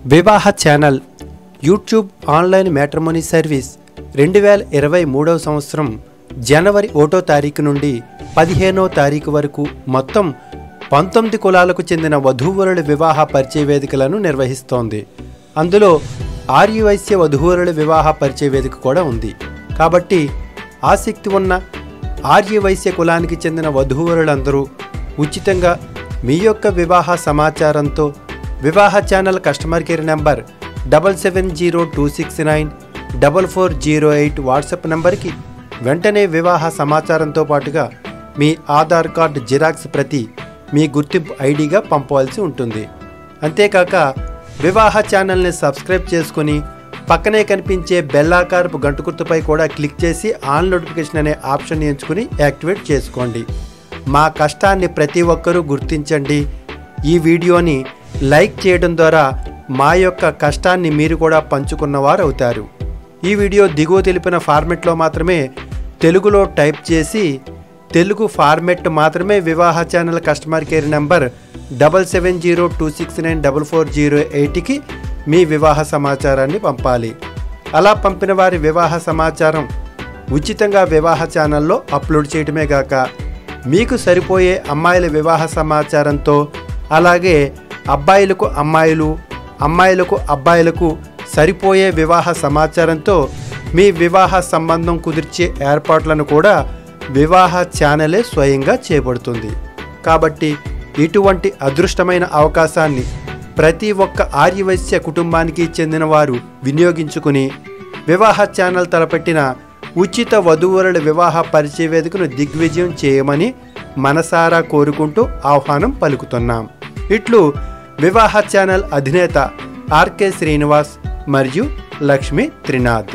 వివాహ channel YouTube online matrimony service రెండు వేల ఇరవై మూడవ సంవత్సరం జనవరి ఒకటో తారీఖు నుండి పదిహేనో తారీఖు వరకు మొత్తం పంతొమ్మిది కులాలకు చెందిన వధూవరుల వివాహ పరిచయ వేదికలను నిర్వహిస్తోంది అందులో ఆర్యవైశ్య వధూవరుల వివాహ పరిచయ వేదిక కూడా ఉంది కాబట్టి ఆసక్తి ఉన్న ఆర్యవైశ్య కులానికి చెందిన వధూవరులందరూ ఉచితంగా మీ యొక్క వివాహ సమాచారంతో Vivaha channel customer care number double seven zero two six nine double four zero eight WhatsApp నెంబర్కి వెంటనే వివాహ సమాచారంతో పాటుగా మీ ఆధార్ కార్డ్ జిరాక్స్ ప్రతి మీ గుర్తింపు ఐడిగా పంపవలసి ఉంటుంది అంతేకాక వివాహ ఛానల్ని సబ్స్క్రైబ్ చేసుకుని పక్కనే కనిపించే బెల్లాకారపు గంట గుర్తుపై కూడా క్లిక్ చేసి ఆన్ నోటిఫికేషన్ అనే ఆప్షన్ ఎంచుకుని యాక్టివేట్ చేసుకోండి మా కష్టాన్ని ప్రతి ఒక్కరూ గుర్తించండి ఈ వీడియోని లైక్ చేయడం ద్వారా మా యొక్క కష్టాన్ని మీరు కూడా పంచుకున్నవారు అవుతారు ఈ వీడియో దిగువ తెలిపిన ఫార్మెట్లో మాత్రమే తెలుగులో టైప్ చేసి తెలుగు ఫార్మెట్ మాత్రమే Vivaha channel customer care number double seven zero two six nine double four zero ఎయిట్కి మీ వివాహ సమాచారాన్ని పంపాలి అలా పంపిన వారి వివాహ సమాచారం ఉచితంగా వివాహ ఛానల్లో అప్లోడ్ చేయడమే గాక మీకు సరిపోయే అమ్మాయిల వివాహ సమాచారంతో అలాగే అబ్బాయిలకు అమ్మాయిలు అమ్మాయిలకు అబ్బాయిలకు సరిపోయే వివాహ సమాచారంతో మీ వివాహ సంబంధం కుదిర్చే ఏర్పాట్లను కూడా వివాహ ఛానలే స్వయంగా చేపడుతుంది కాబట్టి ఇటువంటి అదృష్టమైన అవకాశాన్ని ప్రతి ఒక్క ఆర్యవైశ్య కుటుంబానికి చెందిన వారు వినియోగించుకుని వివాహ ఛానల్ తలపెట్టిన ఉచిత వధూవరుల వివాహ పరిచయ వేదికను దిగ్విజయం చేయమని మనసారా కోరుకుంటూ ఆహ్వానం పలుకుతున్నాం ఇట్లు వివాహ ఛానల్ అధినేత ఆర్కే శ్రీనివాస్ మరియు లక్ష్మీ త్రినాథ్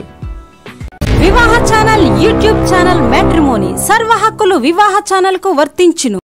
వివాహ ఛానల్ యూట్యూబ్ ఛానల్ మ్యాట్రిమోని సర్వ హక్కులు వివాహ ఛానల్ కు వర్తించును